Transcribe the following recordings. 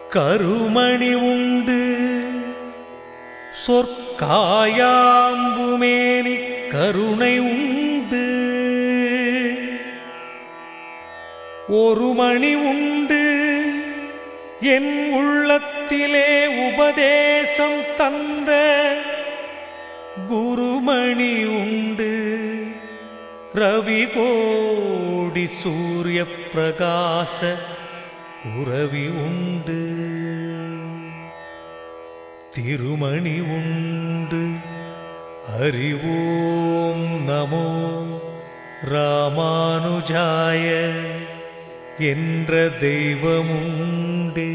கருமணி உண்டு சொற்காயாம்புமேனி கருணை உண்டு ஒரு மணி உண்டு என் உள்ளத்திலே உபதேசம் தந்த குருமணி உண்டு ரவி கோடி சூரிய பிரகாச உறவி உண்டு திருமணி உண்டு அறிவோம் நமோ ராமானுஜாய என்ற தெய்வமுண்டே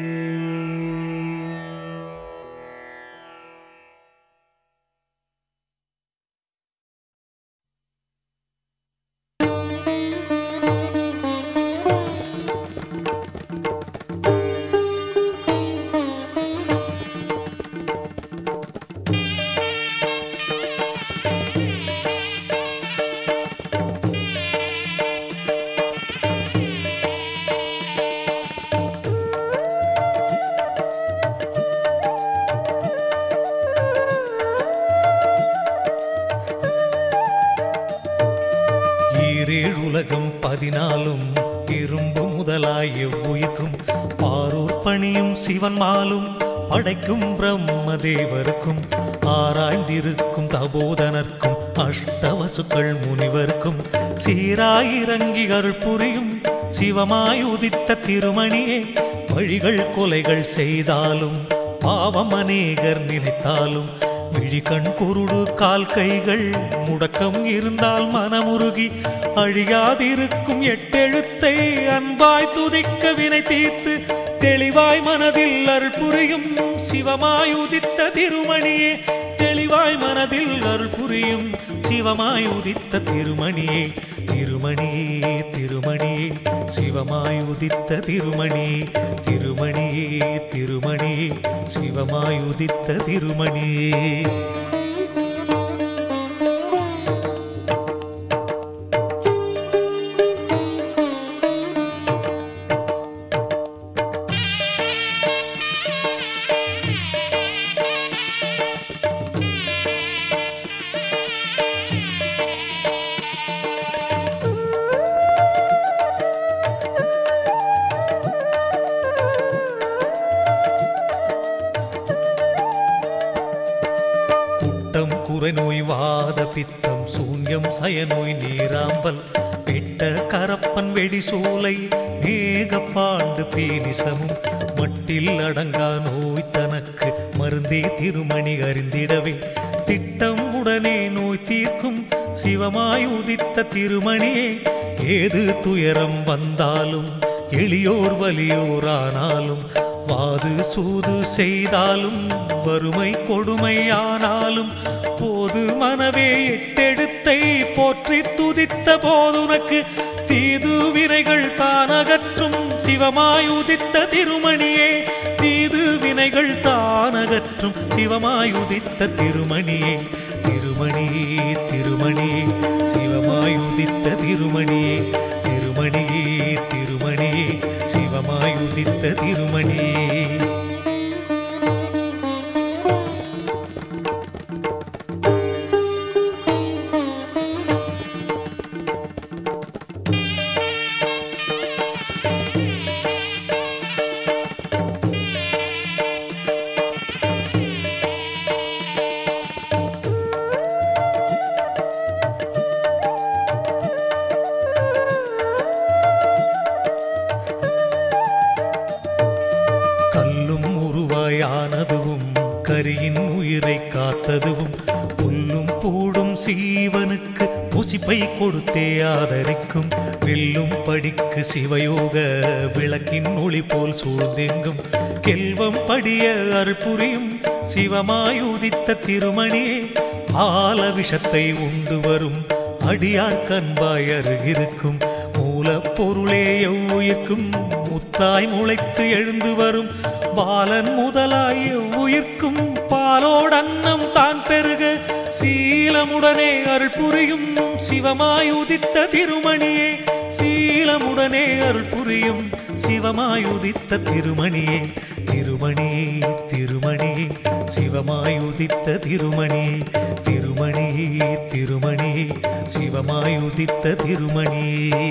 ஈரேழு உலகம் பதினாலும் இரும்பு முதலாய் எவ்வுயிர்க்கும் பாரூர் பணியும் சிவன் மாலும் படைக்கும் பிரம்ம தேவருக்கும் ஆராய்ந்திருக்கும் தபோதனர்க்கும் அஷ்டவசுக்கள் முனிவர்க்கும் சீராயிரங்கி அருள் புரியும் சிவமாய் உதித்த திருமணியே வழிகள் கொலைகள் செய்தாலும் பாவம் அநேகர் நினைத்தாலும் விழிகண் குருடு கால் கைகள் முடக்கம் இருந்தால் மனமுருகி அழியாதிருக்கும் எட்டெழுத்தை அன்பாய் துதிக்க வினை தீர்த்து தெளிவாய் மனதில் அருள் புரியும் சிவமாய் உதித்த திருமணியே தெளிவாய் மனதில் அருள் புரியும் சிவமாய் உதித்த திருமணியே திருமணியே திருமணியே சிவமாய் உதித்த திருமணியே திருமணியே திருமணியே சிவமாய் உதித்த திருமணியே குட்டம் குறைநோய் வாத பித்தம் சூன்யம் சயநோய் நீராம்பல் வெட்ட கரப்பன் வெடிசூலை மேகப்பாண்டு பீனிசமும் மட்டில் அடங்கா நோய் தனக்கு மருந்தே திருமணி அறிந்திடவே திட்டம் உடனே நோய் தீர்க்கும் சிவமாய் உதித்த திருமணியே ஏது துயரம் வந்தாலும் எளியோர் வலியோரானாலும் வாது சூது செய்தாலும் வறுமை கொடுமையானாலும் போது மனவே எட்டெடுத்தை போற்றி துதித்த போதுனக்கு தீது வினைகள் தான் அகற்றும் சிவமாய் உதித்த திருமணியே தீது வினைகள் தான் அகற்றும் சிவமாய் உதித்த திருமணியே திருமணியே திருமணியே சிவமாய் உதித்த திருமணியே திருமணியே திருமணியே சிவமாய் உதித்த திருமணியே கல்லும் உருவாயானதுவும் கரியின் உயிரை காத்ததுவும் புல்லும் பூடும் சீவனுக்கு புசிப்பை கொடுத்தே ஆதரிக்கும் வெல்லும் படிக்கு சிவயோக விளக்கின் ஒளி போல் சூழ்ந்தெங்கும் கெல்வம் படிய அருள் புரியும் சிவமாய் உதித்த திருமணியே ஆல விஷத்தை உண்டு வரும் அடியார் கண்பாய் அருகிருக்கும் மூலப்பொருளே எவ்வுயிர்க்கும் முத்தாய் முளைத்து எழுந்து வரும் பாலன் முதலாய் எவ்வுயிர்க்கும் பாலோடு அன்னம் தான் பெருக சீலமுடனே அருள் புரியும் சிவமாய் உதித்த திருமணியே சீலமுடனே அருள் புரியும் சிவமாயுதித்த திருமணியே திருமணியே திருமணியே சிவமாயுதித்த திருமணியே திருமணியே திருமணியே சிவமாயுதித்த திருமணியே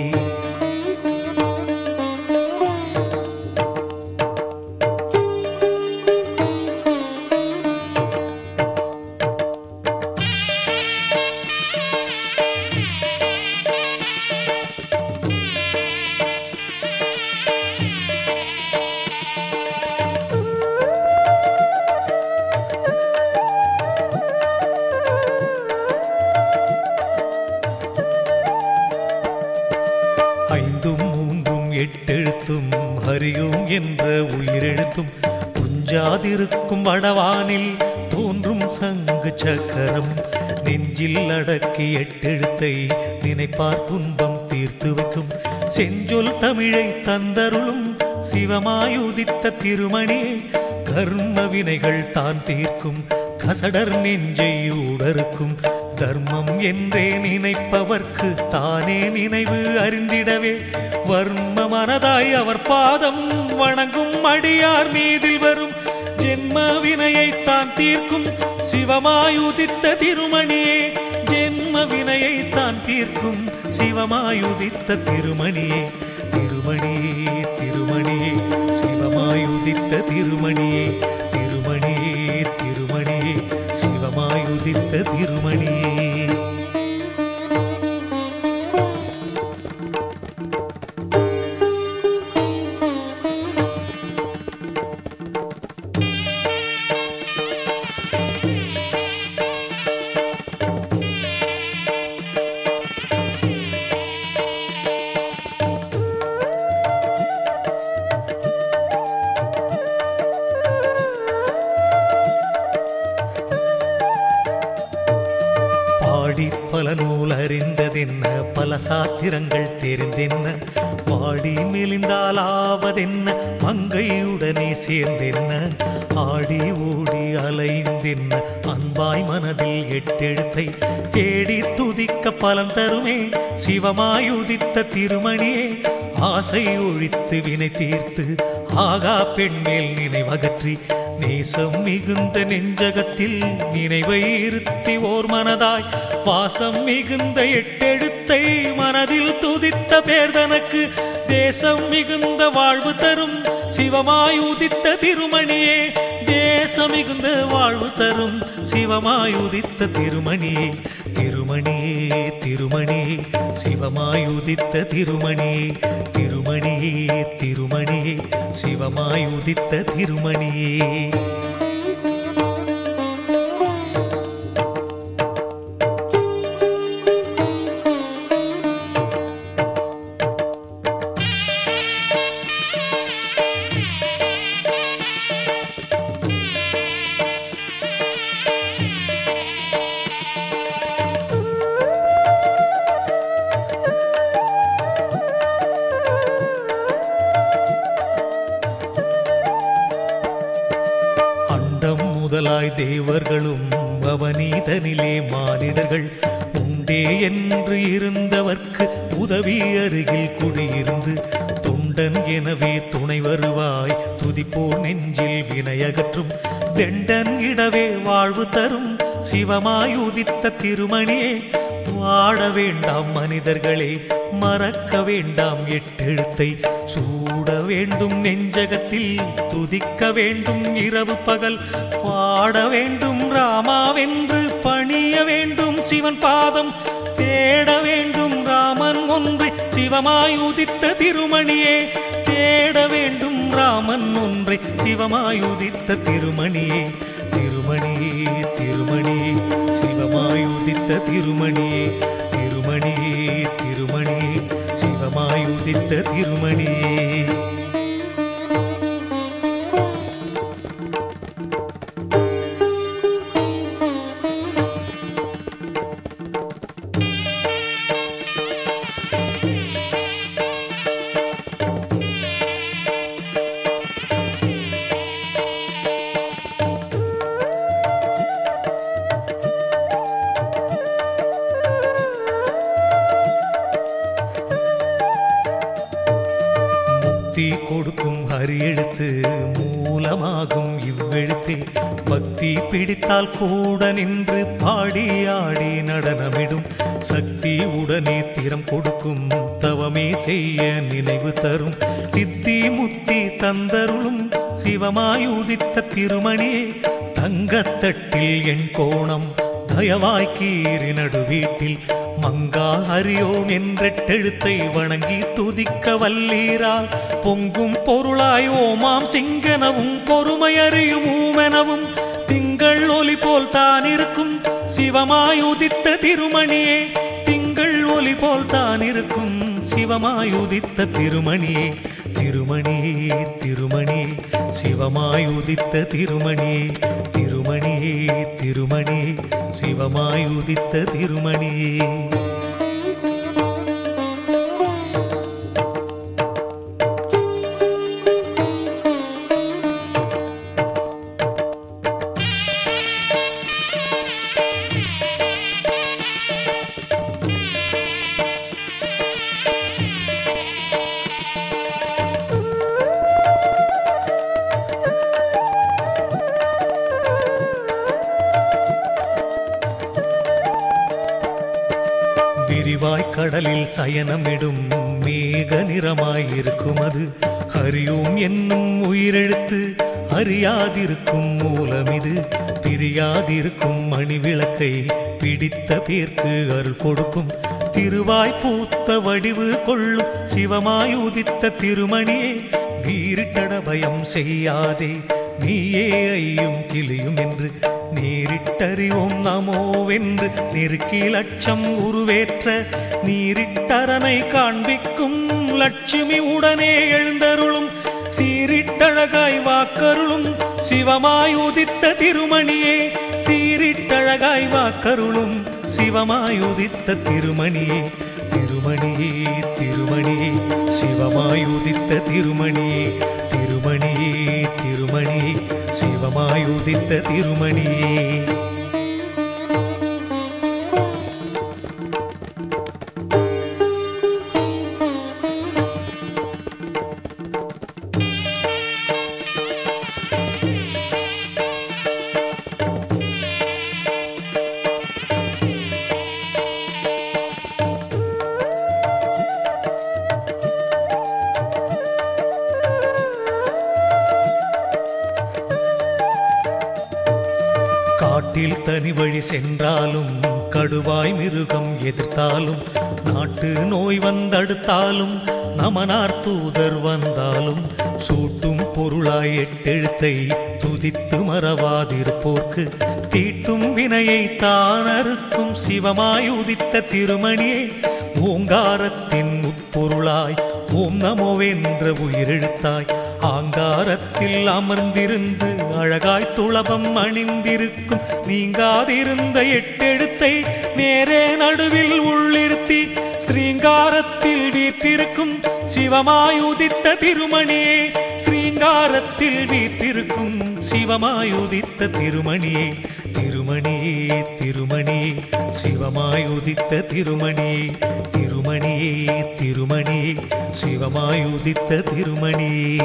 ஐந்தும் மூன்றும் எட்டெழுத்தும் ஹரியோம் என்ற உயிரெழுத்தும் துஞ்சாதிருக்கும் வடவானில் தோன்றும் சங்கு சக்கரம் நெஞ்சில் அடக்கி எட்டெழுத்தை நினைப்பார் துன்பம் தீர்த்து வைக்கும் செஞ்சொல் தமிழை தந்தருளும் சிவமாயுதித்த திருமணியே கர்ம வினைகள் தான் தீர்க்கும் கசடர் நெஞ்சை ஊடருக்கும் தர்மம் என்றே நினைப்பவர்க்கு தானே நினைவு அறிந்திடவே வர்ம மனதாய் அவர் பாதம் வணங்கும் அடியார் மீதில் வரும் ஜென்ம வினையை தான் தீர்க்கும் சிவமாயுதித்த திருமணியே ஜென்ம வினையை தான் தீர்க்கும் சிவமாயுதித்த திருமணியே திருமணியே திருமணியே சிவமாயுதித்த திருமணியே திருமணியே திருமணியே சிவமாயுதித்த திருமணியே பாடி பல நூல் அறிந்ததென்ன பல சாத்திரங்கள் தெரிந்தென்ன வாடி மெலிந்தால் ஆவதென்ன மங்கையுடனே சேர்ந்தென்ன ஆடி ஓடி அலைந்தென்ன அன்பாய் மனதில் எட்டெழுத்தை தேடி துதிக்க பலன் தருமே சிவமாயுதித்த திருமணியே ஆசை ஒழித்து வினை தீர்த்து ஆகா பெண்மேல் நினைவகற்றி நேசம் மிகுந்த நெஞ்சகத்தில் நினைவை இருத்தி ஓர் மனதாய் வாசம் மிகுந்த எட்டெழுத்தை மனதில் துதித்த பேர் தனக்கு தேசம் மிகுந்த வாழ்வு தரும் சிவமாயுதித்த திருமணியே தேசம் மிகுந்த வாழ்வு தரும் சிவமாயுதித்த திருமணியே திருமணியே திருமணியே சிவமாயுதித்த திருமணியே திருமணியே திருமணியே சிவமாயுதித்த திருமணியே அண்டம் முதலாய் தேவர்களும் அவனீதனிலே மானிடர்கள் உண்டே என்று இருந்தவர்க்கு உதவி அருகில் குடியிருந்து தொண்டன் எனவே துணை வருவாய் துதிப்போர் நெஞ்சில் வினையகற்றும் தெண்டன் இடவே வாழ்வு தரும் சிவமாயுதித்த திருமணியே வாட வேண்டாம் மனிதர்களே மறக்க வேண்டாம் எட்டெழுத்தை சூட வேண்டும் நெஞ்சகத்தில் துதிக்க வேண்டும் இரவு பகல் பாட வேண்டும் ராமாவென்று பணிய வேண்டும் சிவன் பாதம் தேட வேண்டும் ராமன் ஒன்றை சிவமாயுதித்த திருமணியே தேட வேண்டும் ராமன் ஒன்றை சிவமாயுதித்த திருமணியே திருமணியே திருமணியே சிவமாயுதித்த திருமணியே திருமணியே திருமணியே சிவமாயுதித்த திருமணியே முக்தி கொடுக்கும் ஹரி எழுத்து மூலமாகும் இவ்வெழுத்தே பக்தி பிடித்தால் கூட நின்று பாடி ஆடி நடனமிடும் சக்தி உடனே திறம் கொடுக்கும் தவமே செய்ய நினைவு தரும் சித்தி முத்தி தந்தருளும் சிவமாய் உதித்த திருமணியே தங்கத்தட்டில் என் கோணம் தயவாய் கீறி நடுவீட்டில் மங்கா ஹரியோம் என்றெட்டெழுத்தை வணங்கி துதிக்க வல்லீரால் பொங்கும் பொருளாய் ஓமாம் சிங்கனவும் பொறுமை அறியும் ஊமெனவும் திங்கள் ஒளி போல் தான் இருக்கும் சிவமாய் உதித்த திருமணியே திங்கள் ஒளி போல் தான் இருக்கும் சிவமாய் உதித்த திருமணியே திருமணியே திருமணியே சிவமாய் உதித்த திருமணியே திருமணியே திருமணியே சிவமாய் உதித்த திருமணியே விரிவாய் கடலில் சயனமிடும் மேக நிறமாய் இருக்கும் அது ஹரியோம் என்னும் உயிரெழுத்து அறியாதிருக்கும் மூலம் இது பிரியாதிருக்கும் மணி விளக்கை பிடித்த பேர்க்கு அருள் கொடுக்கும் திருவாய் பூத்த வடிவு கொள்ளும் சிவமாய் உதித்த திருமணியே வீரிட்டட பயம் செய்யாதே நீயே ஐயும் கிளியும் என்று நேரிட்டறிவோம் நமோவென்று நெருக்கி லட்சம் உருவேற்ற நீரிட்டரனை காண்பிக்கும் லட்சுமி உடனே எழுந்தருளும் சீரிட்டழகாய் வாக்கருளும் சிவமாய் உதித்த திருமணியே சீரிட்டழகாய் வாக்கருளும் சிவமாய் உதித்த திருமணியே திருமணியே திருமணியே சிவமாய் உதித்த திருமணியே திருமணியே திருமணியே சிவமாய் உதித்த திருமணியே காட்டில் தனி வழி சென்றாலும் கடுவாய் மிருகம் எதிர்த்தாலும் நாட்டு நோய் வந்தடுத்தாலும் நமனார் தூதர் வந்தாலும் சூட்டும் பொருளாய் எட்டெழுத்தை துதித்து மறவாதிருப்போர்க்கு தீட்டும் வினையை தானறுக்கும் சிவமாய் உதித்த திருமணியே ஓங்காரத்தின் உட்பொருளாய் ஓம் நமோவென்ற உயிரெழுத்தாய் ஆங்காரத்தில் அமர்ந்திருந்து அழகாய் துளபம் அணிந்திருக்கும் நீங்காதிருந்த எட்டெழுத்தை நேரே நடுவில் உள்ளிருத்தி ஸ்ரீங்காரத்தில் வீற்றிருக்கும் சிவமாய் உதித்த திருமணியே ஸ்ரீங்காரத்தில் வீற்றிருக்கும் சிவமாய் உதித்த திருமணியே திருமணியே திருமணியே சிவமாய் உதித்த திருமணியே திருமணியே திருமணியே சிவமாய் உதித்த திருமணியே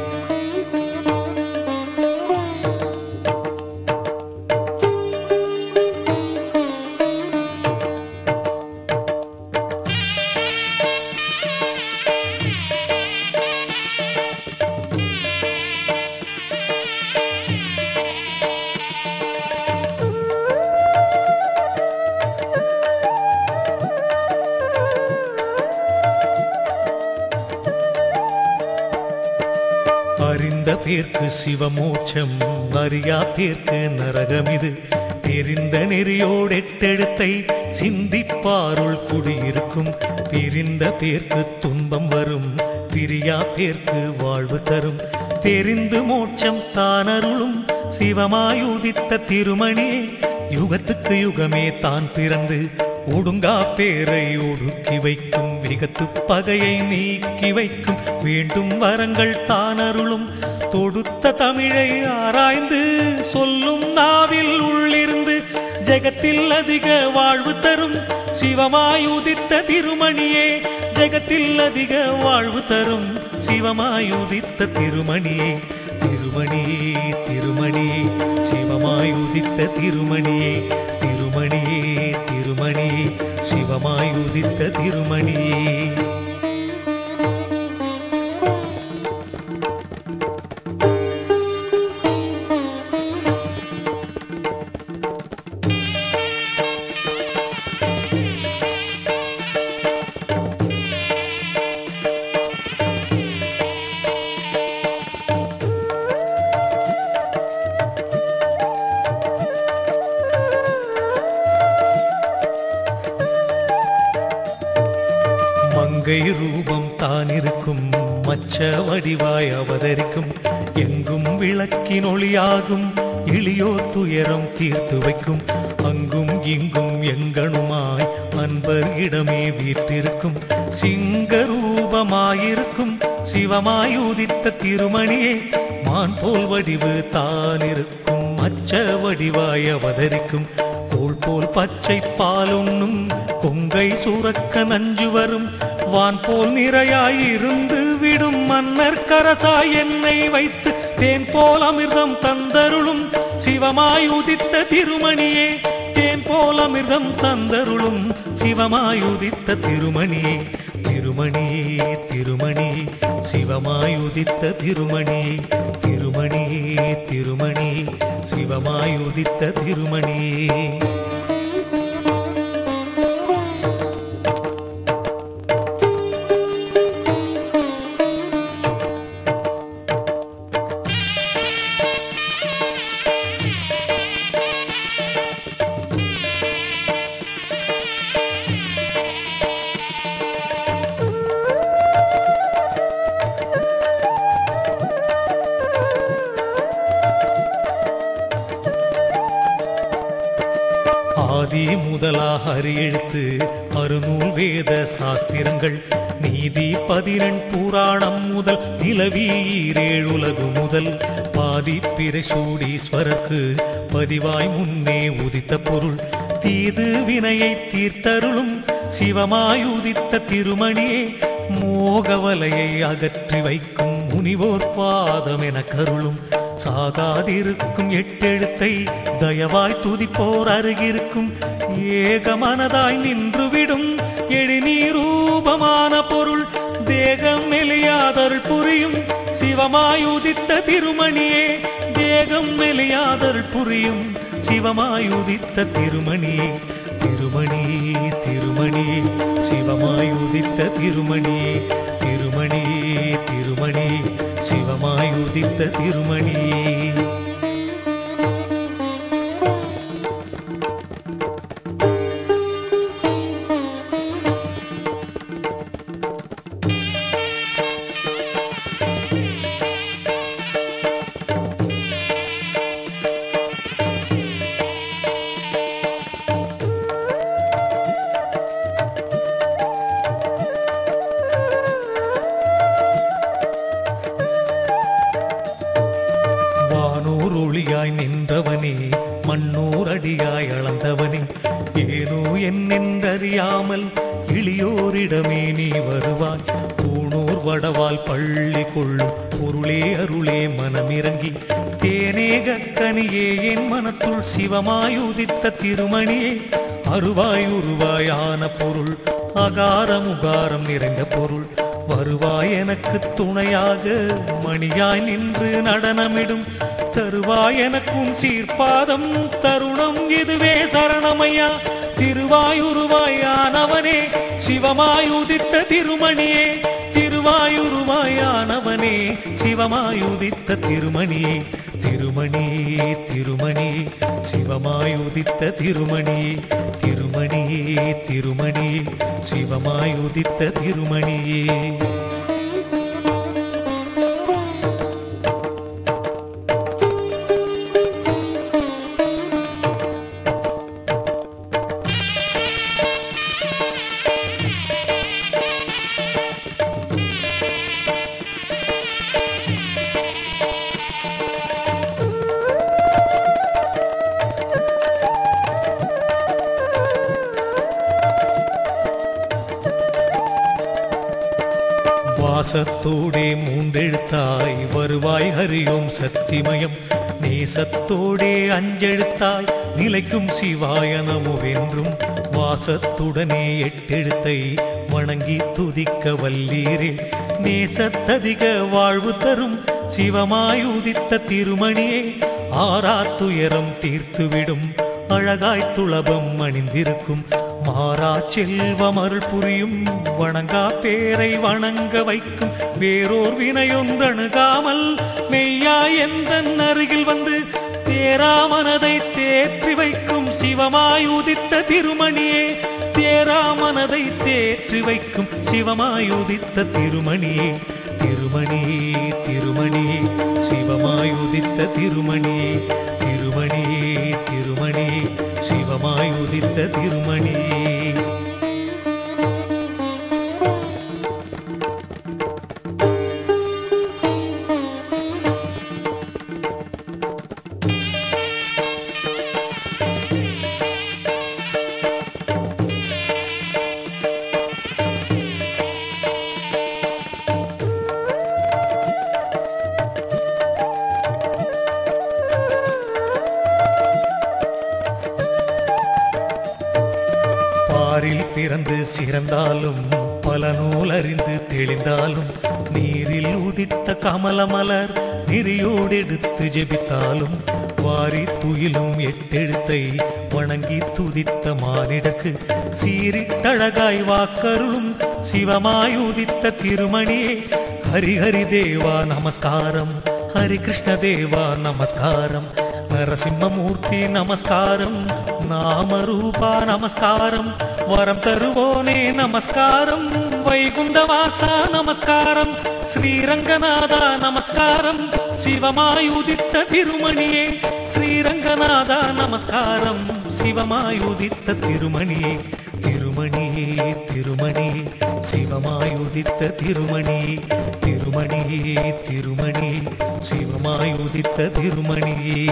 அறிந்த பேர்க்கு சிவமோட்சம் அறியா பேர்க்கு நரகம் இது தெரிந்த நெறியோடு எட்டெழுத்தை சிந்திப்பாருள் குடியிருக்கும் பிரிந்த பேர்க்கு துன்பம் வரும் பிரியா பேர்க்கு வாழ்வு தரும் தெரிந்து மோட்சம் தானருளும் சிவமாய் உதித்த திருமணியே யுகத்துக்கு யுகமே தான் பிறந்து ஒடுங்கா பேரை ஒடுக்கி வைக்கும் விகத்து பகையை நீக்கி வைக்கும் வேண்டும் வரங்கள் தானருளும் தொடுத்த தமிழை ஆராய்ந்து சொல்லும் நாவில் உள்ளிருந்து ஜெகத்தில் அதிக வாழ்வு தரும் சிவமாய் உதித்த திருமணியே ஜெகத்தில் அதிக வாழ்வு தரும் சிவமாயுதித்த திருமணியே திருமணியே திருமணியே சிவமாயுதித்த திருமணியே திருமணியே திருமணியே சிவமாயுதித்த திருமணியே மங்கை ரூபம் தான் இருக்கும் மச்ச வடிவாய் அவதரிக்கும் எங்கும் விளக்கின் ஒளியாகும் இளியோர் துயரம் தீர்த்து வைக்கும் அங்கும் இங்கும் எங்கனுமாய் அன்பர் இடமே வீற்றிருக்கும் சிங்க ரூபமாயிருக்கும் சிவமாய் உதித்த திருமணியே மான் போல் வடிவு தான் இருக்கும் மச்ச வடிவாய் அவதரிக்கும் கோள் போல் பச்சை பாலுண்ணும் கொங்கை சுரக்க நஞ்சு வரும் வான் போல் நிறையாயிருந்து விடும் மன்னர் கரசாய் என்னை வைத்து தேன் போல் அமிர்தம் தந்தருளும் சிவமாய் உதித்த திருமணியே தேன் போல் அமிர்தம் தந்தருளும் சிவமாய் உதித்த திருமணியே திருமணியே திருமணியே சிவமாய் உதித்த திருமணியே திருமணியே திருமணியே சிவமாய் உதித்த திருமணியே ஆதி முதலாக எழுத்து அருநூல் வேத சாஸ்திரங்கள் நீதி பதினெண் புராணம் முதல் நிலவி ஈரேழுலகு முதல் பாதி பிறை சூடீஸ்வரர்க்கு பதிவாய் முன்னே உதித்த பொருள் தீது வினையை தீர்த்தருளும் சிவமாய் உதித்த திருமணியே மோகவலையை அகற்றி வைக்கும் முனிவோர் பாதம் என கருளும் சாகாதிருக்கும் எட்டெழுத்தை தயவாய் துதிப்போர் அருகிருக்கும் ஏக மனதாய் நின்றுவிடும் எழினீரூபமான பொருள் தேகம் மெலியாதருள் புரியும் சிவமாய் உதித்த திருமணியே தேகம் மெலியாதருள் புரியும் சிவமாய் உதித்த திருமணியே திருமணியே திருமணியே சிவமாய் உதித்த திருமணியே திருமணியே திருமணியே சிவமாய் உதித்த திருமணியே வானோர் ஒளியாய் நின்றவனே மண்ணோர் அடியாய் அளந்தவனே ஏனோ என்னென்றறியாமல் இளியோரிடமே நீ வருவாய் பூணூர் வடவால் பள்ளி கொள்ளும் பொருளே அருளே மனமிறங்கி தேனே கக்கனியே என் மனத்துள் சிவமாய் உதித்த திருமணியே அருவாய் உருவாயான பொருள் அகாரம் உகாரம் நிறைந்த பொருள் வருவாய் எனக்கு துணையாக மணியாய் நின்று நடனமிடும் தருவாய் எனக்கும் சீர்பாதம் தருணம் இதுவே சரணமையா திருவாயுருவாயானவனே சிவமாய் உதித்த திருமணியே திருவாயுருவாயானவனே சிவமாய் உதித்த திருமணியே திருமணியே திருமணியே சிவமாய் உதித்த திருமணியே திருமணியே திருமணியே சிவமாய் உதித்த திருமணியே வாசத்தோடே மூண்டெழுத்தாய் வருவாய் ஹரியோம் சத்திமயம் நேசத்தோடே அஞ்செழுத்தாய் நிலைக்கும் சிவாய நமோவென்றும் வாசத்துடனே எட்டெழுத்தை வணங்கி துதிக்க வல்லீரே நேசத்ததிக வாழ்வு தரும் சிவமாய் உதித்த திருமணியே ஆறாத்துயரம் தீர்த்துவிடும் அழகாய் துளபம் அணிந்திருக்கும் மாறா செல்வம் அருள் புரியும் வணங்கா பேரை வணங்க வைக்கும் வேறோர் வினையொன்றணுகாமல் மெய்யாய் எந்த அருகில் வந்து தேரா மனதை தேற்றி வைக்கும் சிவமாய் உதித்த திருமணியே தேரா மனதை தேற்றி வைக்கும் சிவமாய் உதித்த திருமணியே திருமணியே திருமணியே சிவமாய் உதித்த திருமணியே திருமணியே திருமணியே சிவமாய் உதித்த திருமணியே பாரில் பிறந்து சிறந்தாலும் பல நூல் அறிந்து தெளிந்தாலும் நீரில் உதித்த கமலமலர் நெறியோடு எடுத்து ஜெபித்தாலும் வாரி துயிலும் எட்டெழுத்தை வணங்கி துதித்த மானிடக்கு சீரிட்டழகாய் வாக்கருளும் சிவமாய் உதித்த திருமணியே ஹரி ஹரி தேவா நமஸ்காரம் ஹரி கிருஷ்ண தேவா நமஸ்காரம் நரசிம்மமூர்த்தி நமஸ்காரம் நாமரூபா நமஸ்காரம் வரம் தருவோனே நமஸ்காரம் வைகுந்தவாசா நமஸ்காரம் ஸ்ரீரங்கநாதா நமஸ்காரம் சிவமாய் உதித்த திருமணியே ஸ்ரீரங்கநாதா நமஸ்காரம் சிவமாய் உதித்த திருமணியே திருமணியே திருமணியே சிவமாய் உதித்த திருமணியே திருமணியே திருமணியே சிவமாய் உதித்த திருமணியே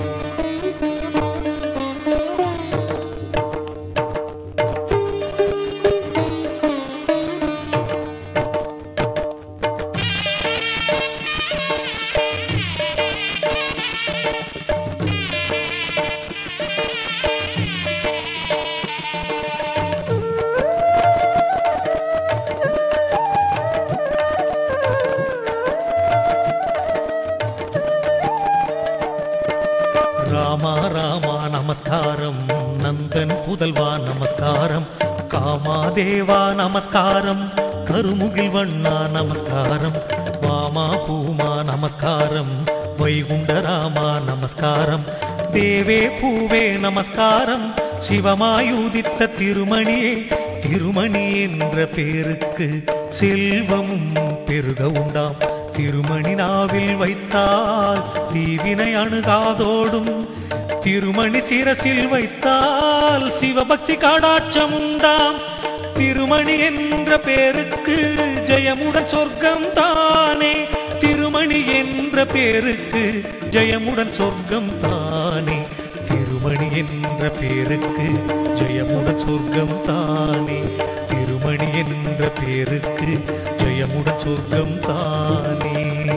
ராமா ராமா நமஸ்காரம் நந்தன் புதல்வா நமஸ்காரம் காமாதேவா நமஸ்காரம் கருமுகில் வண்ணா நமஸ்காரம் மாமா பூமா நமஸ்காரம் வைகுண்ட ராமா நமஸ்காரம் தேவே பூவே நமஸ்காரம் சிவமாயுதித்த திருமணியே திருமணி என்ற பேருக்கு செல்வமும் பெருக உண்டாம் திருமணி நாவில் வைத்தால் தீவினை அணுகாதோடும் திருமணி சிரசில் வைத்தால் சிவபக்தி காடாட்சம் உண்டாம் திருமணி என்ற பேருக்கு ஜெயமுடன் சொர்க்கம் தானே திருமணி என்ற பேருக்கு ஜெயமுடன் சொர்க்கம் தானே திருமணி என்ற பேருக்கு ஜெயமுடன் சொர்க்கம் தானே திருமணி என்ற பேருக்கு ஜெயமுடன் சொர்க்கம் தானே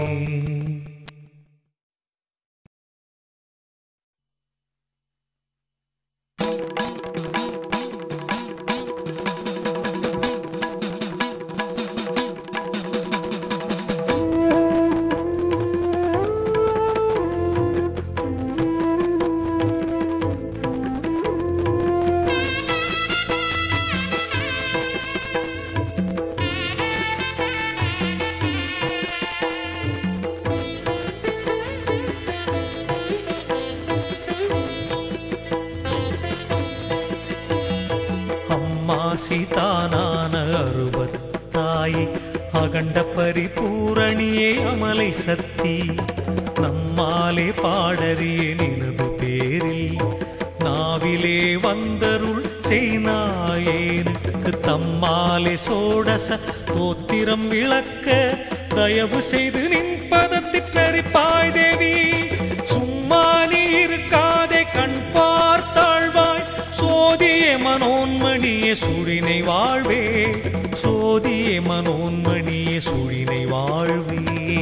அம்மா சீதானான அருபத்தாயே அகண்ட பரிபூரணியே அமலை சக்தி நம்மாலே பாடறியே நினது பேரில் நாவிலே வந்தருள் செய்நாயேனுக்கு தம்மாலே சோடச தோத்திரம் விளக்க தயவு செய்து நின் பதத்திற்றறிப்பாய் தேவி சும்மா நீ இருக்காதே கண் பார்த்தாழ்வாய் சோதிய மனோன்மணிய சுழினை வாழ்வே சோதியே மனோன்மணியே சுழினை வாழ்வே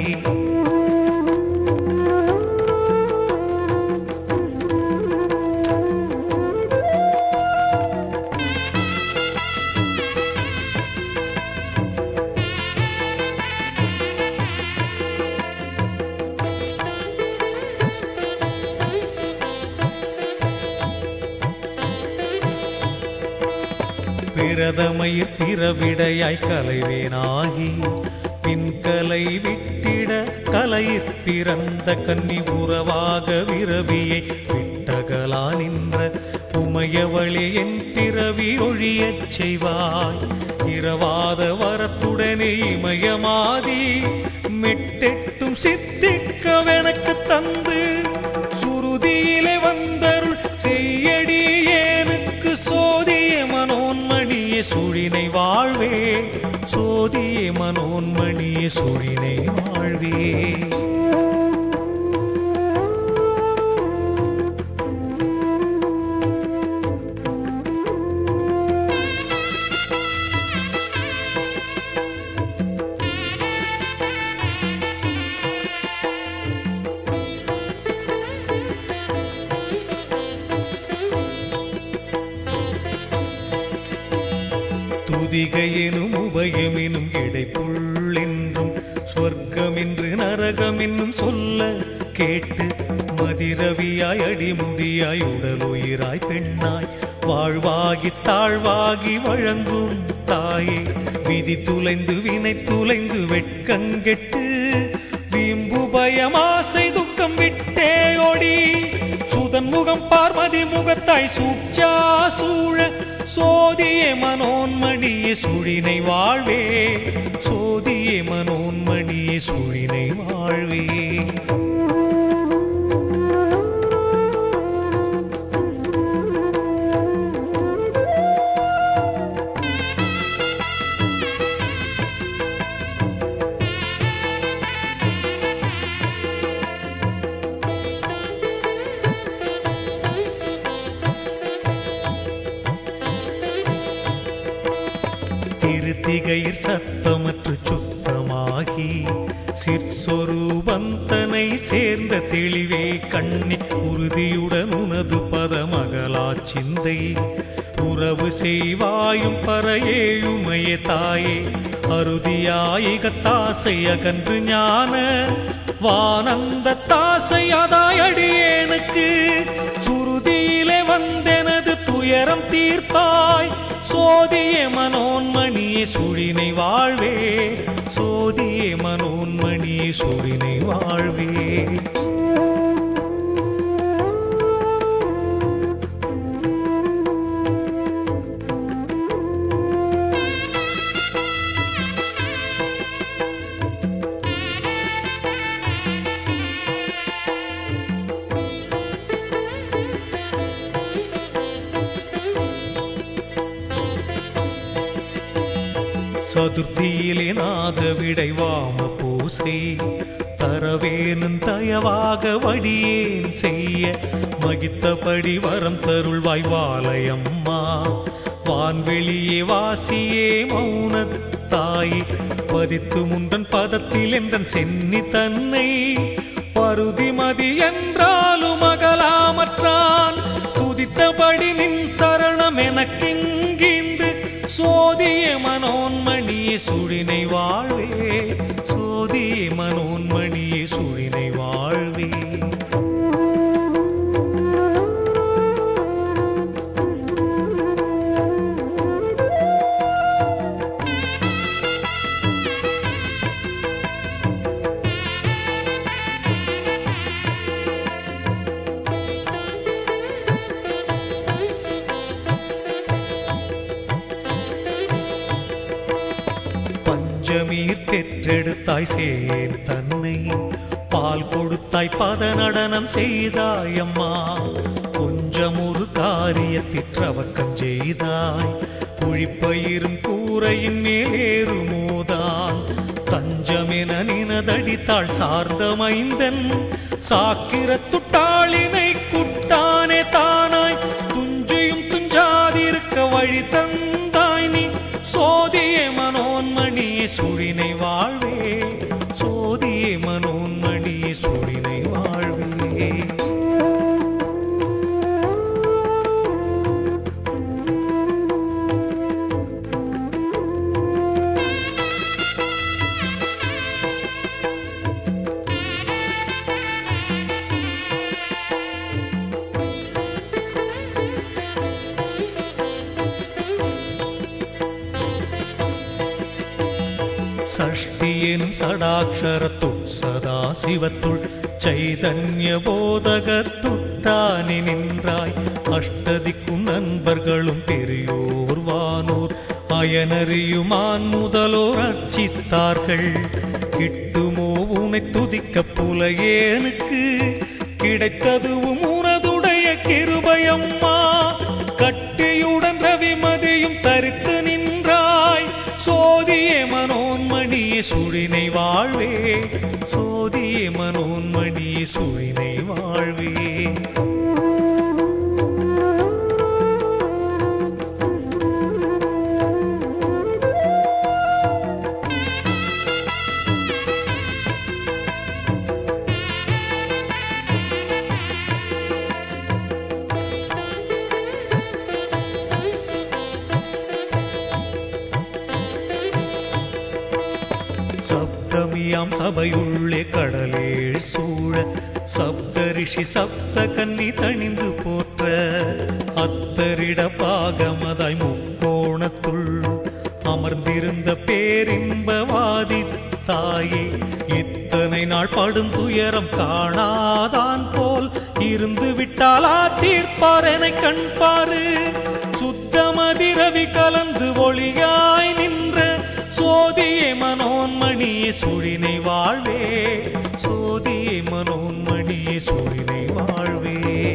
பிரதமயிர் பிறவிடையாய் கலைவேனாகி பின்கலை விட்டிட கலையிற் பிறந்த கன்னி உறவாக விரவியை விட்டகலா நின்ற உமையவளே என் பிறவி ஒழியச் செய்வாய் இரவாத வரத்துடனே இமயமாதி மெட்டெட்டும் சித்திக்கவெனக்கு தந்து சுருதியிலே வந்தருள் செய்யடி ஏனுக்கு சோதிய மனோன்மணியே சுழினை வாழ்வே சோதிய மனோன்மணியே சுழினை வாழ்வே துதிகையெனும் உபயமெனும் இடைப்புள்ளென்றும் சொர்க்கமென்று நரகமென்னும் சொல்ல கேட்டு மதிரவியாய் அடிமுடியாய் உடலுயிராய் பெண்ணாய் வாழ்வாகி தாழ்வாகி வழங்கும் தாயே விதி துளைந்து வினை துளைந்து வெட்கங்கெட்டு வீம்பு பயமாசை துக்கம் விட்டே ஒடி சுதன் முகம் பார்வதி முகத்தாய் சூச்சா சூழ சோதியே மனோன்மணியே சுழினை வாழ்வே சோதியே மனோன்மணியே சுழினை வாழ்வே திருத்திகையில் சத்தமற்று சுத்தமாகி சிற்சொரூபந்தனை சேர்ந்த தெளிவே கண்ணி உறுதியுடன் உனது பதமகலா சிந்தை உறவு செய்வாயும் பறையேயுமைய தாயே அறுதியாயிக தாசை அகன்று ஞான வானந்த தாசை அதாய் அடியேனுக்கு சுருதியிலே வந்தெனது துயரம் தீர்ப்பாய் சோதிய மனோன்மணியே சுழினை வாழ்வே சோதிய மனோன்மணியே சுழினை வாழ்வே சதுர்த்தியிலே நாத விடை வாம பூசை தரவேனும் தயவாக வடியேன் செய்ய மகித்தபடி வரம் தருள்வாய் வாலயம்மா வான்வெளியே வாசியே மௌனத்தாய் பதித்து முந்தன் பதத்தில் என்றன் சென்னி தன்னை பருதிமதி என்றாலும் அகலாமற்றான் துதித்தபடி நின் சரணம் எனக்கிங்கிந்து சோதிய மனோன்மணியே சுழினை வாழ்வே சோதிய மனோன்மணியே சுழினை வாழ்வே பஞ்சமீர் பெற்றெடுத்தாய் சேர் தன்னை பால் கொடுத்தாய் பத நடனம் செய்தாய் அம்மா கொஞ்சம் ஒரு காரியத்திற்றவக்கம் செய்தாய் குழிப்பயிரும் கூரையின் மேலேறுமோதான் தஞ்சமென நினதடித்தாள் சார்ந்த மைந்தன் சாக்கிர துட்டாளினை குட்டானே தானாய் துஞ்சியும் துஞ்சாதிருக்க வழி தந்தாய் நீ சோதிய மனோ வாழ்வே சோதியே மனோன்மணியே சுழினை வாழ்வே சஷ்டியெனும் சடாட்சரத்துள் சதா சிவத்துள் சைதன்ய போதகத்துட்டானி நின்றாய் அஷ்டதிக்கும் நண்பர்களும் பெரியோர் வானோர் அயனறியுமான் முதலோர் அர்ச்சித்தார்கள் கிட்டுமோ உனை துதிக்க புலையேனுக்கு கிடைத்ததுவும் உனதுடைய கிருபையம்மா கட்டியுடன் ரவிமதியும் தரித்து நின்றாய் சோதியே மனோன்மணியே சுழினை வாழ்வே சோதியே மனோன்மணியே சுழினை வாழ்வே சப்தமியாம் சபையுள்ளே கடலேழ் சூழ சப்தரிஷி சப்த கன்னி தணிந்து போற்ற அத்தரிட பாகமதாய் முக்கோணத்துள் அமர்ந்திருந்த பேரின்பவாதி தாயே இத்தனை நாள் படும் துயரம் காணாதான் போல் இருந்து விட்டாலா தீர்ப்பார் என கண்பாரு சுத்தமதி ரவி கலந்து ஒளியாய் நின்ற சோதியே மனோன்மணியே சுழினை வாழ்வே சோதியே மனோன்மணியே சுழினை வாழ்வே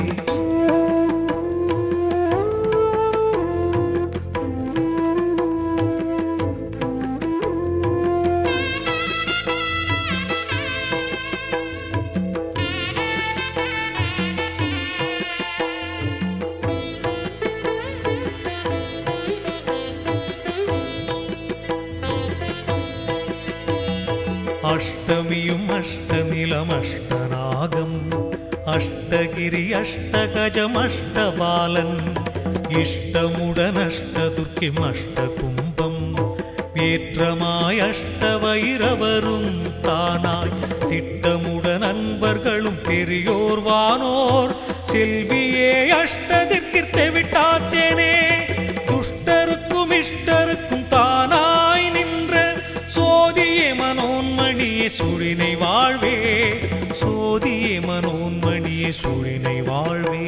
அஷ்டமியும் அஷ்டநிலம் அஷ்டநாகம் அஷ்டகிரி அஷ்டகஜம் அஷ்டபாலன் இஷ்டமுடன் அஷ்டதுர்க்கிம் அஷ்டகும்பம் ஏற்றமாய் அஷ்டவைரவரும் தானாய் திட்டமுடன் அன்பர்களும் பெரியோர் வானோர் செல்வியே அஷ்டதிற்கிர்த்தை விட்டாத்தேனே துஷ்டருக்கும் இஷ்டருக்கும் தானாய் நின்ற சோதியே மனோன்மணியே சுழினை வாழ்வே சோதியே மனோன்மணியே சுழினை வாழ்வே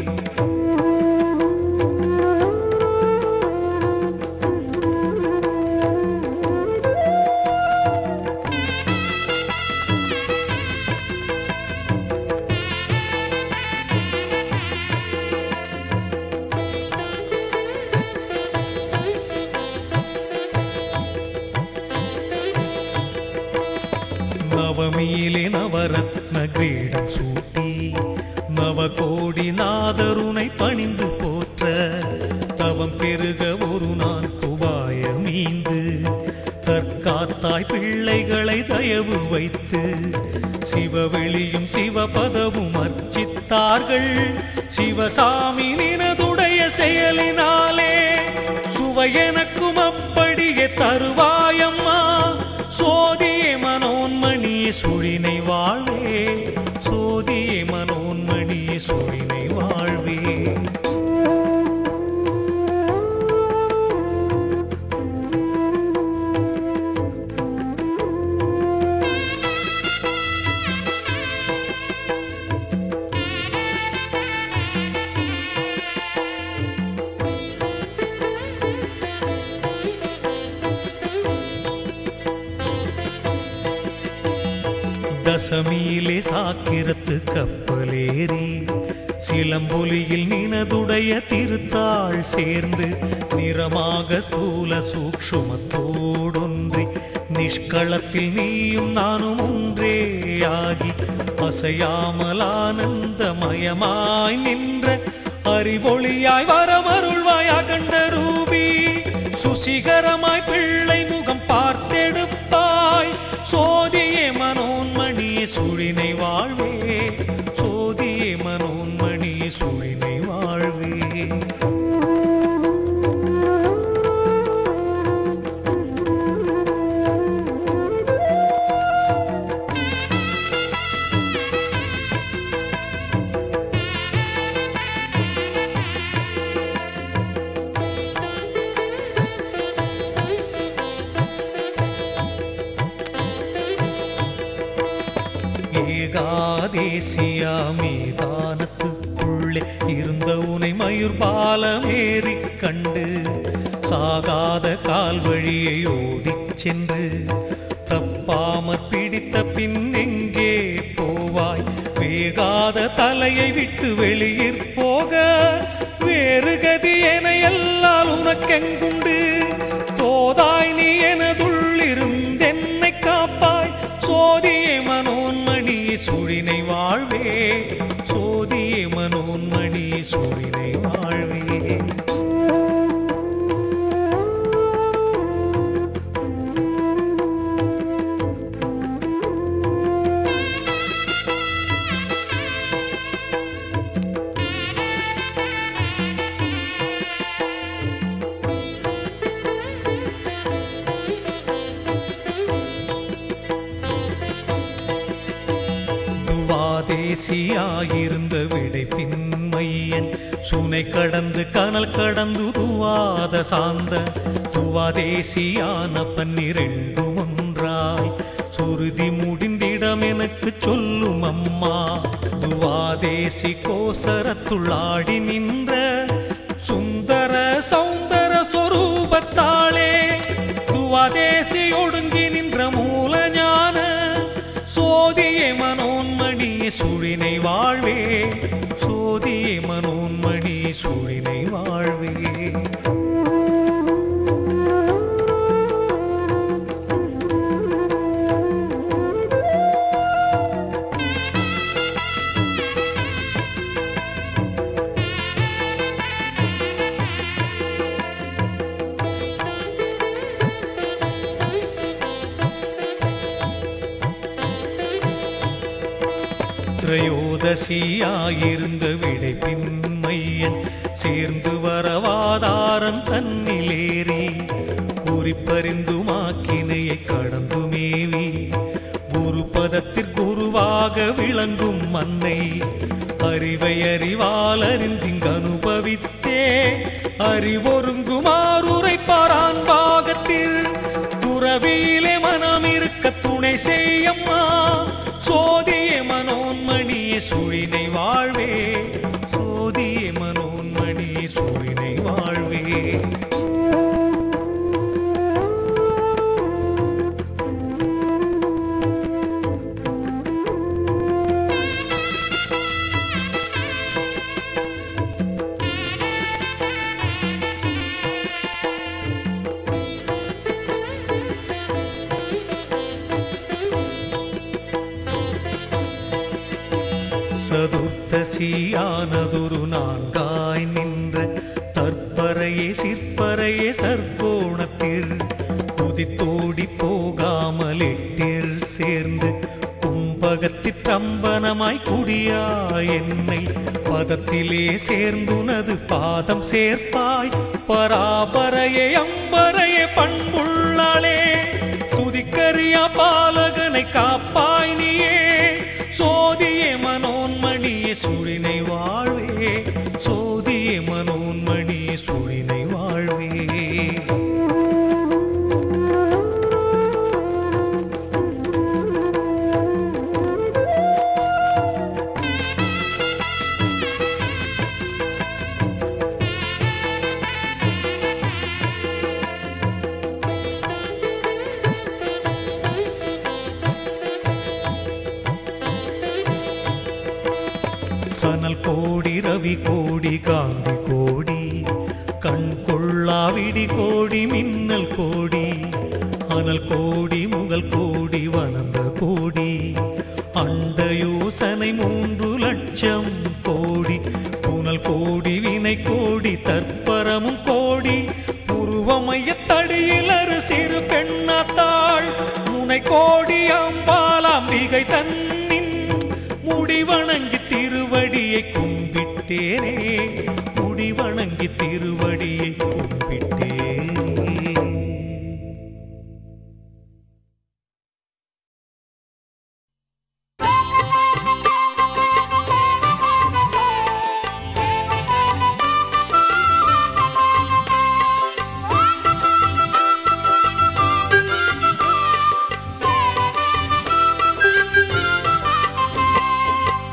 நவமியிலே நவரத்ன கிரீடம் சூட்டி நவகோடி நாதருனை பணிந்து போற்ற தவம் பெருக ஒரு நான் குபாய மீந்து தற்காத்தாய் பிள்ளைகளை தயவு வைத்து சிவவெளியும் சிவபதமும் அர்ச்சித்தார்கள் சிவசாமி நினதுடைய செயலினாலே சுவையெனக்கும் அப்படியே தருவாயம்மா சோதியே மனோன்மணியே சுழினை வாழ்வே சோதியே மனோன்மணியே சுழினை வாழ்வே தசமியிலே சாக்கிரத்து கப்பலேறி சிலம்பொலியில் நினதுடைய திருத்தாள் சேர்ந்து நிறமாக ஸ்தூல சூக்ஷுமத்தோடொன்றி நிஷ்களத்தில் நீயும் நானும் ஒன்றேயாகி அசையாமல் ஆனந்தமயமாய் நின்ற அறிவொளியாய் வரமருள்வாய் அகண்ட ரூபி சுசிகரமாய் பிள்ளை முகம் பார்த்தெடுப்பாய் ஏகாதேசியா மீதானத்துக்குள்ளே இருந்த உனை மயூர் பாலமேறி கண்டு சாகாத கால் வழியை ஓடிச் சென்று தப்பாமற் பிடித்த பின் எங்கே போவாய் வேகாத தலையை விட்டு வெளியிற் போக வேறு கதி என எல்லால் உனக்கெங்குண்டு தோதாய் நீ எனதுள்ளிருந்தென்னை காப்பாய் சோதியே மனோன்மணி சுழினை வாழ்வே சோதியே மனோன்மணி சுழினை வாழ்வே துவாதேசியாயிருந்த விடை பின்மையன் சுனை கடந்து கனல் கடந்து துவாத சார்ந்த துவாதேசியான பன்னிரண்டு ஒன்றாய் சுருதி முடிந்திடம் எனக்கு சொல்லும் அம்மா துவாதேசி கோசரத்துள்ளாடி நின்ற சுந்தர சௌந்தர சொரூபத்தாளே துவாதேசி ஒடுங்கி நின்ற மூல ஞான சோதியே மனோன்மணி சுழினை வாழ்வே சோதியே மனோன்மணி சுழினை வாழ்வே திரையோதசியாயிருந்த விடை பின்மையன் சேர்ந்து வரவாதாரன் தன்னிலேறி குறிப்பறிந்து மாக்கினையை கடந்து மேவி குரு பதத்திற்குருவாக விளங்கும் மன்னை அறிவை அறிவால் அறிந்திங்கு அனுபவித்தே அறிவொருங்குமாறுரை பாரான் பாகத்தில் துறவியிலே மனம் இருக்க துணை செய்யம்மா சோதிய மனோன்மணிய சுழினை வாழ்வே சோதிய மனோன்மணிய சுழினை வாழ்வே சதுர்த்தசியானதொரு நான்காய் நின்ற தற்பறையே சிற்பறையே சர்க்கோணத்தில் குதித்தோடி போகாமல் எட்டில் சேர்ந்து கும்பகத்திற் கம்பனமாய் குடியா என்னை பதத்திலே சேர்ந்துனது பாதம் சேர்ப்பாய் பராபரையே அம்பரையே பண்புள்ளாளே துதிக்கரியா பாலகனை காப்பாய் நீயே சோதியே மனோன்மணியே சுழினை வாழ்வே சோதியே மனோன்மணியே சுழினை வாழ்வே சனல் கோடி ரவி கோடி காந்தி கோடி கண் கொள்ளாவிடி கோடி மின்னல் கோடி அனல் கோடி முகல் கோடி வனந்த கோடி அண்ட யோசனை மூன்று லட்சம் கோடி புனல் கோடி வினை கோடி தற்பரமும் கோடி புருவமைய தடியில் அரு சிறு பெண்ணாத்தாள் முனை கோடி அம்பாலாம்பிகை தன்னின் முடிவணங்கி திருவடியை கும்பிட்டேனே முடிவணங்கி திருவடியை கும்பிட்டேனே Thank you.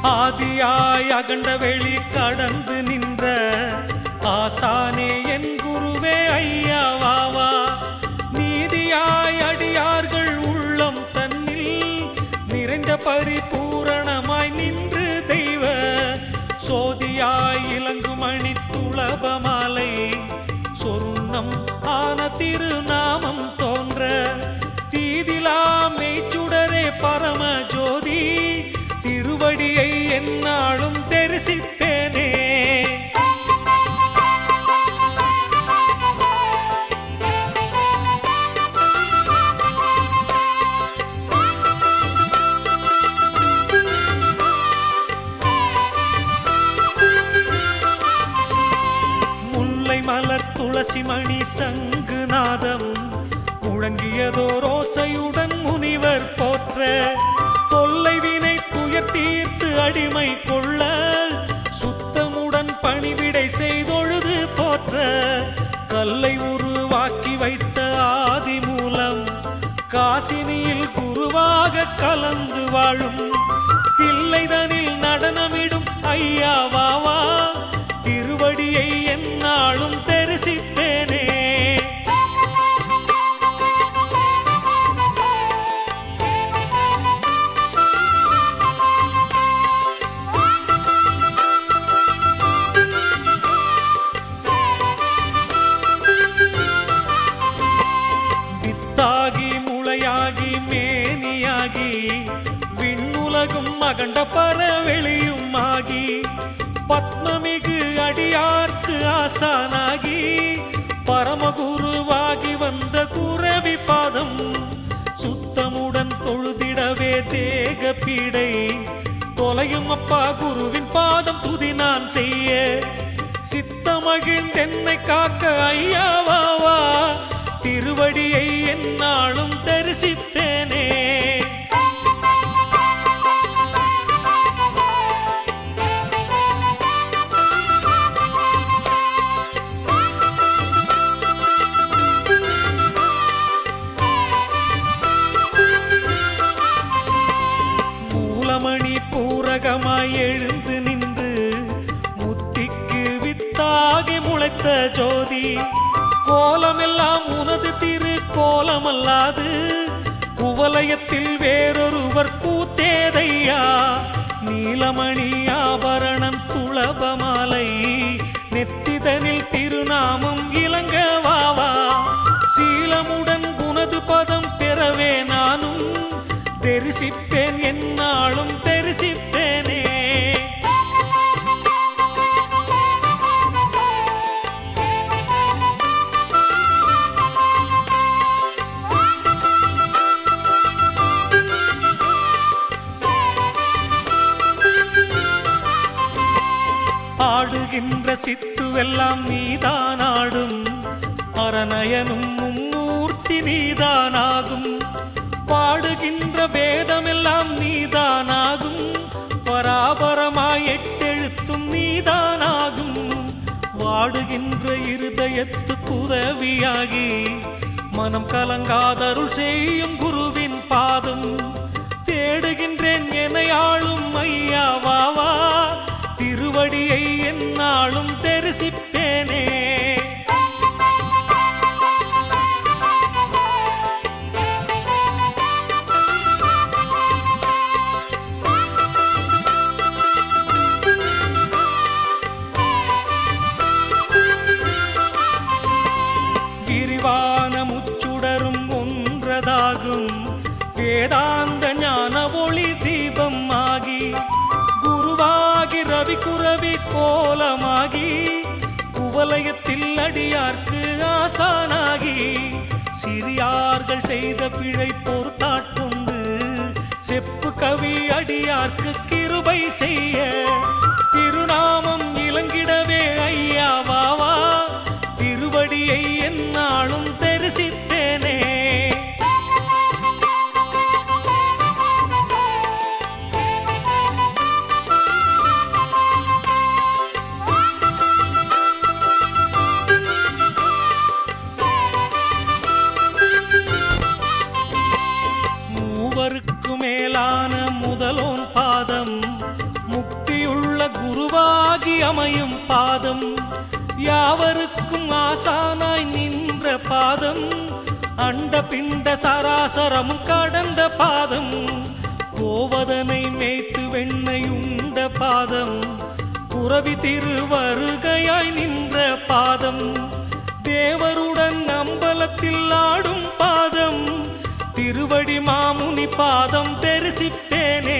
ஆதியாய் அகண்ட வெளி கடந்து நின்ற ஆசானே என் குருவே ஐயா வாவா நீதியாய் அடியார்கள் உள்ளம் தன்னில் நிறைந்த பரிபூரணமாய் நின்று தெய்வ சோதியாய் இலங்குமணி துளபமாலை சொர்ணம் ஆன திருநாமம் தோன்ற தீதிலா மெய்ச்சுடரே பரம ஜோதி திருவடியை என்னாலும் தரிசிப்பேனே முல்லை மலர் துளசி மணி சங்குநாதம் முழங்கியதோர் ஓசையுடன் முனிவர் போற்ற தொல்லை வினை துயர் தீர்த்து அடிமை கொள்ள சுத்தமுடன் பணிவிடை செய்தொழுது போற்ற கல்லை உருவாக்கி வைத்த ஆதி மூலம் காசினியில் குருவாக கலந்து வாழும் தில்லைதனில் நடனமிடும் ஐயா வாவா திருவடியை என்னாலும் தரிசிப்பேனே வித்தாகி முளையாகி மேனியாகி விண்ணுலகும் அகண்ட பரவெளியும் ஆகி பத்மமிகு அடியார்க்கு ஆசானாகி பரமகுருவாகி வந்த குரவி பாதம் சுத்தமுடன் தொழுதிடவே தேக பீடை தொலையும் அப்பா குருவின் பாதம் துதி நான் செய்ய சித்தமகிழ்ந்தென்னை காக்க ஐயாவாவா திருவடியை என்னாலும் தரிசிப்பேனே மூலமணி பூரகமாய் எழுந்து நின்று முத்திக்கு வித்தாகி முளைத்த ஜோதி கோலமெல்லாம் உனது திரு கோலமல்லாது குவலயத்தில் வேறொருவர் கூத்தேதையா நீலமணி ஆபரணம் துளபமாலை நெத்திதனில் திருநாமம் இளங்கவாவா சீலமுடன் குனது பதம் பெறவே நானும் தெரிசிப்பேன் என்னாலும் தெரிசிப்பேனே ஆடுகின்ற சித்துவெல்லாம் நீதானாடும் அரணயனும் மும்மூர்த்தி நீதானாகும் பாடுகின்ற வேதமெல்லாம் நீதானாகும் பராபரமாய் எட்டெழுத்தும் நீதானாகும் வாடுகின்ற இருதயத்துக்கு உதவியாகி மனம் கலங்காதருள் செய்யும் குருவின் பாதம் தேடுகின்றேன் எனையாளும் ஐயா வாவா திருவடியை என்னாலும் தரிசிப்பேனே விரிவான முச்சுடரும் ஒன்றதாகும் வேதாந்த ஞான ஒளி தீபம் ஆகி குருவாகி ரவி குரவி கோலமாகி குவலயத்தில் அடியார்க்கு ஆசானாகி சிறியார்கள் செய்த பிழை பொறுத்தாட்கொண்டு செப்பு கவி அடியார்க்கு கிருபை செய்ய திருநாமம் இளங்கிடவே ஐயா வாவா திருவடியை என்னாலும் தரிசிப்பேனே மூவருக்கு மேலான முதலோன் பாதம் குருவாகி அமையும் பாதம் யாவருக்கும் ஆசானாய் நின்ற பாதம் அண்ட பிண்ட சராசரமும் கடந்த பாதம் கோவதனை மேய்த்து வெண்ணை உண்ட பாதம் புறவி திருவருகையாய் நின்ற பாதம் தேவருடன் அம்பலத்தில் ஆடும் பாதம் திருவடி மாமுனி பாதம் தரிசிப்பேனே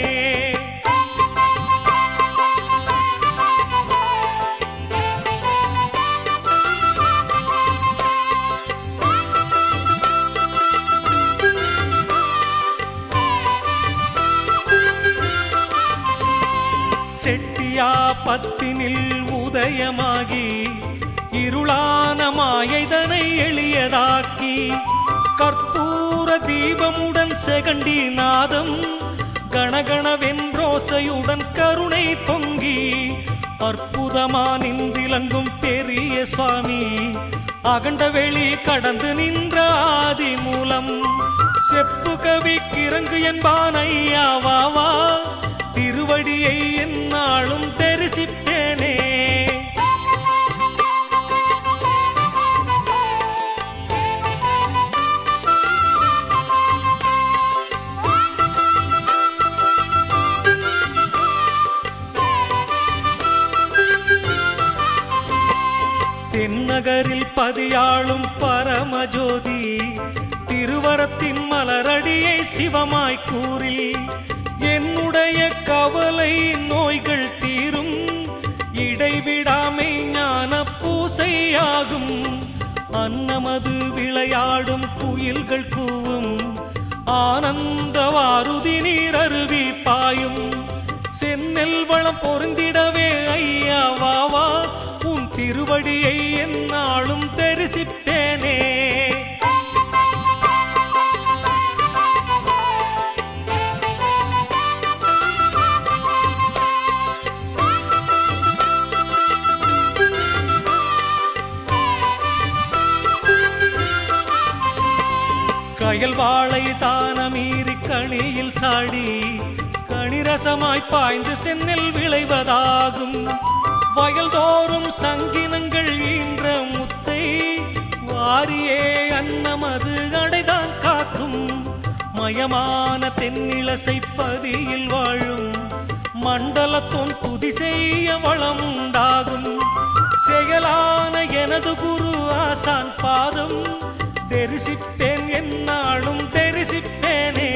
செட்டியா பத்தினில் உதயமாகி இருளான மாயைதனை எளியதாக்கி கற்பூர தீபமுடன் செகண்டி நாதம் கணகணவென்றோசையுடன் கருணை பொங்கி அற்புதமா நின்றிலங்கும் பெரிய சுவாமி அகண்ட வெளி கடந்து நின்ற ஆதி மூலம் செப்பு கவி கிறங்கு என்பான் ஐயா வா வா திருவடியை என்னாலும் தரிசிப்பேனே தென்னகரில் பதியாளும் பரமஜோதி திருவரத்தின் மலரடியை சிவமாய் கூறில் என்னுடைய கவலை நோய்கள் தீரும் இடைவிடாமை ஞான பூசையாகும் அன்னமது விளையாடும் குயில்கள் கூவும் ஆனந்த வாருதி நீர் அருவி பாயும் செந்நெல் வளம் பொருந்திடவே ஐயா வா வா உன் திருவடியை என்னாலும் தரிசிப்பேனே கயல் வாழை தானமீறி கணியில் சாடி கணிரசமாய் பாய்ந்து சென்னில் விளைவதாகும் வயல்தோறும் சங்கினங்கள் ஈன்ற முத்தை வாரியே அன்னமது அடைதான் காக்கும் மயமான தென்னிலசை பதியில் வாழும் மண்டலத்தோன் துதி செய்ய வளம் உண்டாகும் செயலான எனது குரு ஆசான் பாதம் தரிசிப்பேன் என்னாலும் தரிசிப்பேனே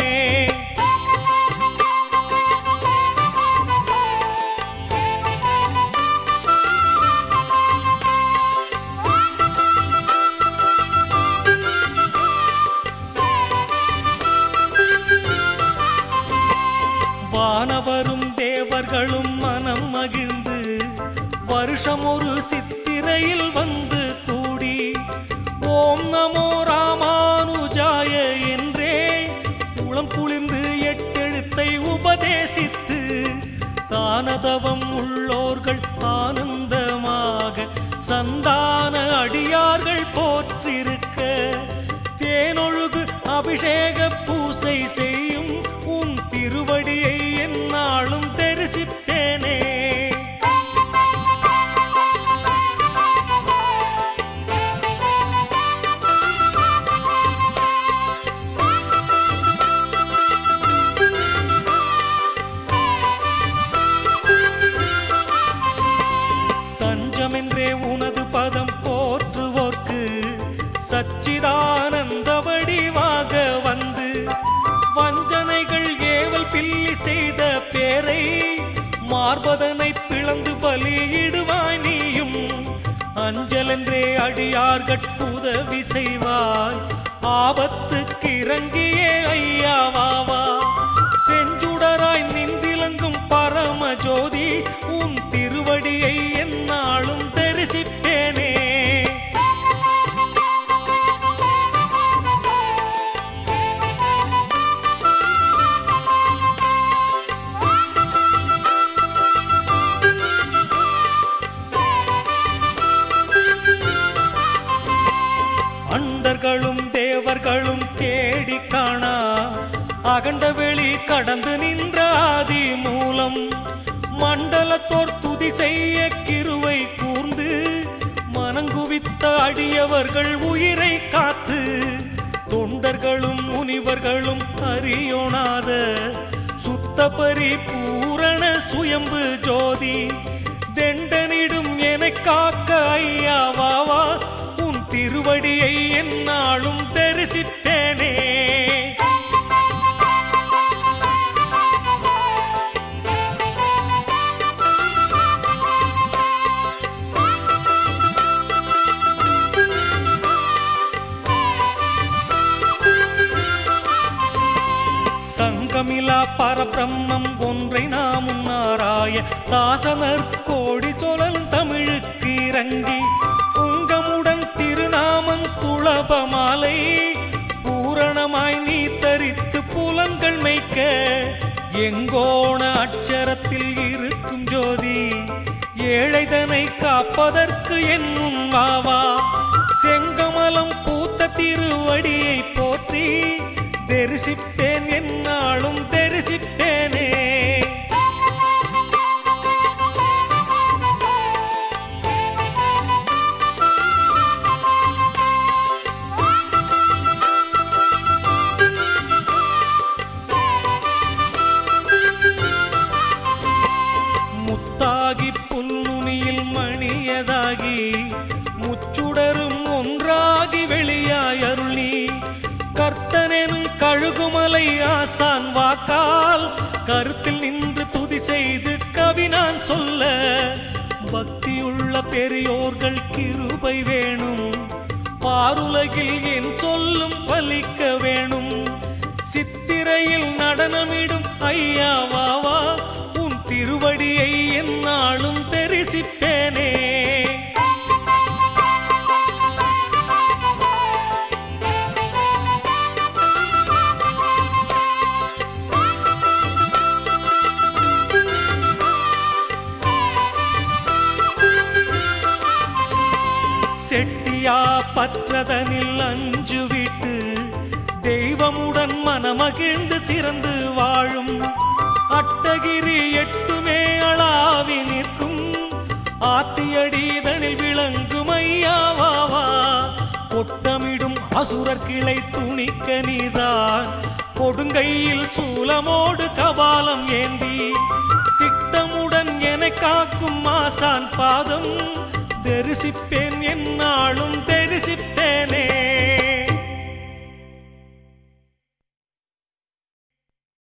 வானவரும் தேவர்களும் மனம் மகிழ்ந்து வருஷம் ஒரு சித்திரையில் வந்து கூடி ஓம் நமோ ராமானுஜாய என்றே உளம் குளிர்ந்து எட்டெழுத்தை உபதேசித்து தானதவம் உள்ளோர்கள் ஆனந்தமாக சந்தான அடியார்கள் போற்றிருக்க தேனொழுகு அபிஷேக பூசை செய்யும் உன் திருவடியை என்னாலும் தரிசிப்பேனே தஞ்சமென்றே உனது பதம் போற்றுவோர்க்கு சச்சிதானந்த வடிவாக வந்து வஞ்சனைகள் ஏவல் பில்லி செய்த பேரை மார்பதனை பிளந்து பலியிடுவாய் நீயும் அஞ்சலென்றே அடியார்கட்குதவி செய்வாய் ஆபத்துக்கு இறங்கியே ஐயாவாவா செஞ்சுடராய் நின்றிலங்கும் பரம ஜோதி உன் திருவடியை என்னாலும் தரிசிப்பேனே அண்டர்களும் தேவர்களும் தேடி காணா அகண்ட வெளி கடந்து நின்ற ஆதி மூலம் மண்டலத்தோர் துதி துதி செய்ய கிருவை கூர்ந்து மனங்குவித்த அடியவர்கள் உயிரை காத்து தொண்டர்களும் முனிவர்களும் அறியோனாத சுத்த பரிபூரண சுயம்பு ஜோதி தெண்டனிடும் எனக் காக்க ஐயா வாவா உன் திருவடியை என்னாலும் தரிசிப்பேனே சங்கமிலா பரபிரம்மம் ஒன்றை நாமும் நாராய தாசனர் கோடி சொலல் தமிழுக்கு இறங்கி உங்கமுடன் திருநாமம் துளப மாலை பூரணமாய் நீ தரித்து புலன்கள் மெய்க்க எங்கோண அட்சரத்தில் இருக்கும் ஜோதி ஏழைதனை காப்பதற்கு என்னும் வாவா செங்கமலம் பூத்த திருவடியை போற்றி தரிசிப்பேன் என்னாலும் தரிசிப்பேனே முத்தாகி புல்நுனியில் மணியதாகி முச்சுடரும் ஒன்றாகி வெளியாய் அருளி கர்த்தனெனும் கழுகுமலை ஆசான் வாக்கால் கருத்தில் நின்று துதி செய்து கவி நான் சொல்ல பக்தியுள்ள பெரியோர்கள் கிருபை வேணும் பாருலகில் என் சொல்லும் பலிக்க வேணும் சித்திரையில் நடனமிடும் ஐயா வாவா உன் திருவடியை என்னாலும் தரிசிப்பேனே செட்டியா பற்றதனில் அஞ்சு விட்டு தெய்வமுடன் மனமகிழ்ந்து சிறந்து வாழும் அட்டகிரி எட்டுமே அளாவி நிற்கும் ஆத்தியடிதனில் விளங்கும் ஐயாவாவா கொட்டமிடும் அசுரர் கிளை துணிக்க நீதான் கொடுங்கையில் சூலமோடு கபாலம் ஏந்தி திட்டமுடன் என காக்கும் ஆசான் பாதம் தரிசிப்பேன் என்னாலும் தரிசிப்பேனே